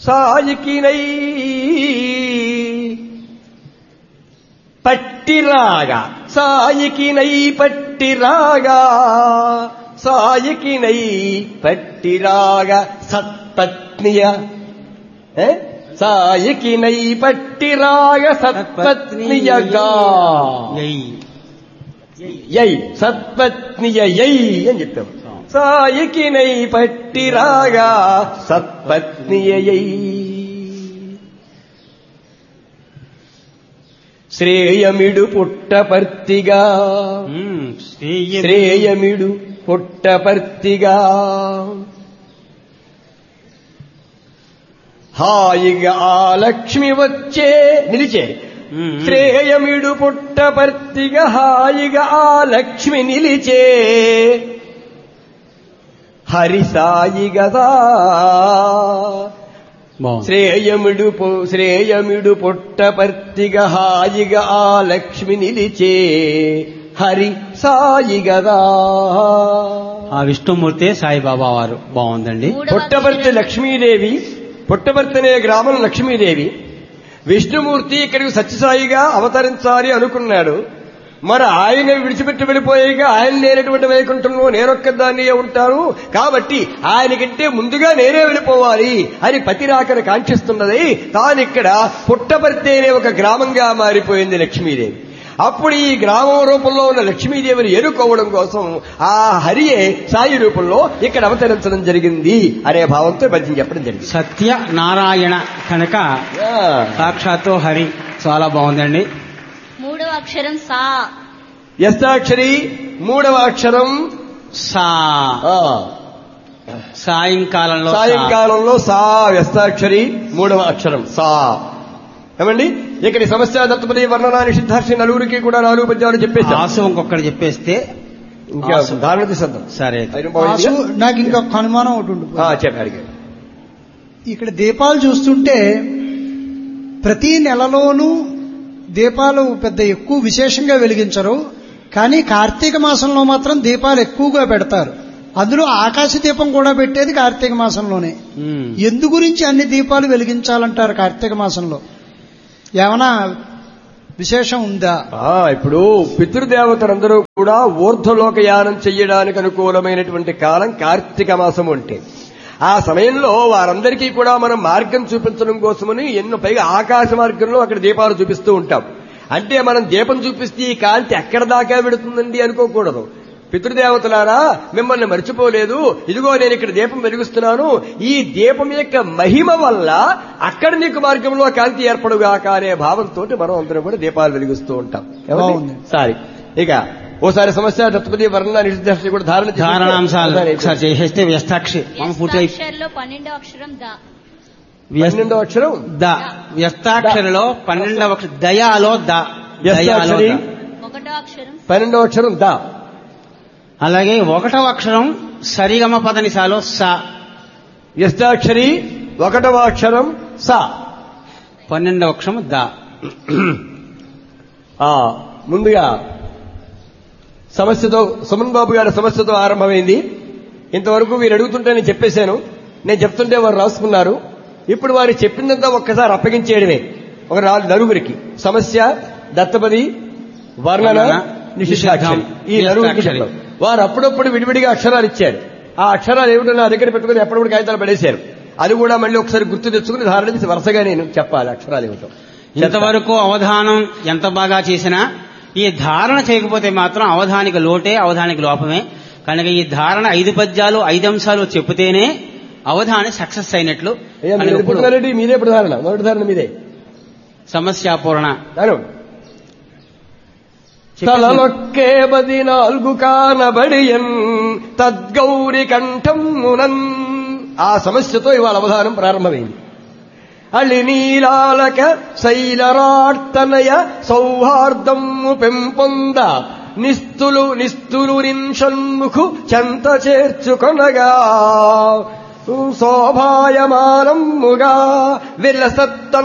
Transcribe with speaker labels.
Speaker 1: సాయికినై పట్టిరాగా సాయికినై పట్టిరాగా సాయికినై పట్టిరాగా సత్పత్నియ ఏ? సాయికినై పట్టిరాగ సత్పత్నియగా
Speaker 2: యై.
Speaker 1: యై సత్పత్నియ యై అని చెప్పాం సాయికినై పట్టిరాగా సత్పత్నియ యై శ్రేయమిడు పుట్టపర్తిగా
Speaker 2: ఉమ్, శ్రేయ
Speaker 1: శ్రేయమిడు పుట్టపర్తిగా హాయిగా ఆ లక్ష్మి వచ్చే నిలిచే
Speaker 2: ఉమ్,
Speaker 1: శ్రేయమిడు పుట్టపర్తిగా హాయిగా ఆ లక్ష్మి నిలిచే హరి సాయి గదా
Speaker 2: బాగుంది
Speaker 1: శ్రేయముడు పు- శ్రేయముడు పుట్టపర్తిగా హాయిగా ఆ లక్ష్మి నిలిచే హరి సాయి గదా
Speaker 2: ఆ విష్ణుమూర్తి సాయిబాబా వారు బాగుందండి
Speaker 3: మూడవ
Speaker 1: పుట్టపర్తి
Speaker 3: అక్షరం
Speaker 1: లక్ష్మీదేవి పుట్టపర్తి అనే గ్రామం లక్ష్మీదేవి విష్ణుమూర్తి ఇక్కడికి సత్యసాయిగా అవతరించాలి అనుకున్నాడు మరి ఆయన విడిచిపెట్టి వెళ్ళిపోయాక ఆయన లేనటువంటి వైకుంఠంలో నేనొక్కదాన్ని ఉంటాను కాబట్టి ఆయనకంటే ముందుగా నేనే వెళ్ళిపోవాలి అని పతిరాకను కాంక్షిస్తున్నది తానిక్కడ పుట్టపర్తి అనే ఒక గ్రామంగా మారిపోయింది లక్ష్మీదేవి అప్పుడు ఈ గ్రామం రూపంలో ఉన్న లక్ష్మీదేవిని ఎరుకోవడం కోసం ఆ హరియే సాయి రూపంలో ఇక్కడ అవతరించడం జరిగింది అనే భావంతో ఈ పద్యం చెప్పడం జరిగింది
Speaker 2: సత్య నారాయణ కనుక
Speaker 1: ఆ,
Speaker 2: సాక్షాత్తు హరి చాలా బాగుందండి
Speaker 3: మూడవ అక్షరం సా
Speaker 1: యస్తాక్షరి మూడవ అక్షరం
Speaker 2: సా
Speaker 1: ఆ,
Speaker 2: సాయంకాలంలో సా.
Speaker 1: సాయంకాలంలో సా వ్యస్తాక్షరి మూడవ అక్షరం సా ఏమండి ఇక్కడ సమస్య దత్తపతి వర్ణన నిషిద్ధాక్షి నలుగురికి కూడా నాలుగు పద్యాలు చెప్పేశాం
Speaker 2: ఆసు ఇంకొకటి చెప్పేస్తే
Speaker 1: ఇంకా
Speaker 2: ఆసు.
Speaker 1: ధారణ తీసేద్దాం
Speaker 2: సరే
Speaker 1: ఐదు బాగుంది
Speaker 4: వాసు నాకు ఇంకొక అనుమానం ఒకటి ఉండు
Speaker 1: ఆ, చెప్పారు అడిగారు
Speaker 4: ఇక్కడ దీపాలు చూస్తుంటే ప్రతి నెలలోనూ దీపాలు పెద్ద ఎక్కువ విశేషంగా వెలిగించరు కానీ కార్తీక మాసంలో మాత్రం దీపాలు ఎక్కువగా పెడతారు అందులో ఆకాశ దీపం కూడా పెట్టేది కార్తీక మాసంలోనే
Speaker 2: ఉమ్.
Speaker 4: ఎందు గురించి అన్ని దీపాలు వెలిగించాలంటారు కార్తీక మాసంలో ఏమైనా విశేషం ఉందా
Speaker 1: ఆ, ఇప్పుడు పితృదేవతలందరూ కూడా ఊర్ధ్వలోకయానం చెయ్యడానికి అనుకూలమైనటువంటి కాలం కార్తీక మాసం అంటే ఆ సమయంలో వారందరికీ కూడా మనం మార్గం చూపించడం కోసమని ఎన్నో పైగా ఆకాశ మార్గంలో అక్కడ దీపాలు చూపిస్తూ ఉంటాం అంటే మనం దీపం చూపిస్తే ఈ కాంతి ఎక్కడ దాకా పెడుతుందండి అనుకోకూడదు పితృదేవతలారా మిమ్మల్ని మర్చిపోలేదు ఇదిగో నేను ఇక్కడ దీపం వెలిగిస్తున్నాను ఈ దీపం యొక్క మహిమ వల్ల అక్కడ నీకు మార్గంలో కాంతి ఏర్పడుగాక అనే భావంతో మనం అందరం కూడా దీపాలు వెలిగిస్తూ ఉంటాం ఏమండి?
Speaker 4: బాగుంది.
Speaker 1: సరే ఇక ఓసారి సమస్య దత్తపతి వర్ణ నిషిద్ధ కూడా ధారణ చేసి-
Speaker 2: ధారణాంశాలు
Speaker 1: ధారణ
Speaker 2: ఒకసారి చేసేస్తే వ్యస్తాక్షి మన పూర్తి అయి-
Speaker 3: వ్యస్తాక్షరంలో పన్నెండవ అక్షరం ద
Speaker 2: వ్యస్-
Speaker 1: పన్నెండో అక్షరం
Speaker 2: ద వ్యస్తాక్షరిలో పన్నెండవ అక్షరం దయాలో ద దయాలో
Speaker 1: వ్యస్తాక్షరి
Speaker 2: ద.
Speaker 3: ఒకటో అక్షరం
Speaker 1: పన్నెండో అక్షరం దా
Speaker 2: అలాగే ఒకటవ అక్షరం సరిగమ పదనిసాలో స
Speaker 1: వ్యస్తాక్షరి ఒకటవ అక్షరం సా
Speaker 2: పన్నెండవ అక్షరం ద
Speaker 1: ఆ ముందుగా సమస్యతో సుమన్ బాబు గారి సమస్యతో ఆరంభమైంది ఇంతవరకు వీరు అడుగుతుంటే నేను చెప్పేశాను నేను చెప్తుంటే వారు రాసుకున్నారు ఇప్పుడు వారు చెప్పిందంతా ఒక్కసారి అప్పగించేయడమే ఒక నాలుగు నలుగురికి సమస్య దత్తపది వర్ణన
Speaker 2: వర్ణన,
Speaker 1: నిషిద్ధాక్షరి ఈ నలుగురికి
Speaker 2: నిషిద్ధాక్షరి.
Speaker 1: చెప్పాం వారు అప్పుడప్పుడు విడివిడిగా అక్షరాలు ఇచ్చారు ఆ అక్షరాలు ఏమిటో నా దగ్గర పెట్టుకుని ఎప్పుడప్పుడు కాగితాలు పడేశారు అది కూడా మళ్ళీ ఒకసారి గుర్తు తెచ్చుకుని ధారణ చేసి వరుసగా నేను చెప్పాలి అక్షరాలు ఏమిటో
Speaker 2: ఇంతవరకు అవధానం ఎంత బాగా చేసినా ఈ ధారణ చేయకపోతే మాత్రం అవధానిక లోటే అవధానిక లోపమే కనుక ఈ ధారణ ఐదు పద్యాలు ఐదు అంశాలు చెబితేనే అవధాని సక్సెస్ అయినట్లు
Speaker 1: అయ్యా,
Speaker 2: కనుక
Speaker 1: మీరు
Speaker 2: ఇప్పుడు
Speaker 1: ఎదుర్కొన్నారంటే మీదే ఇప్పుడు ధారణ మొదటి ధారణ మీదే
Speaker 2: సమస్యాపూర్ణ
Speaker 1: దాని తలలొక్కే బది నాలుగు కానబడియన్ తద్గౌరి కంఠమునన్ ఆ సమస్యతో ఇవాళ అవధానం ప్రారంభమైంది అళి నీలాలక శైలరార్తనయ సౌహార్దము పెంపొంద నిస్తులు నిస్తులు నిన్షన్ముఖు చెంత చేర్చుకొనగా శోభాయమానముగా విలసత్త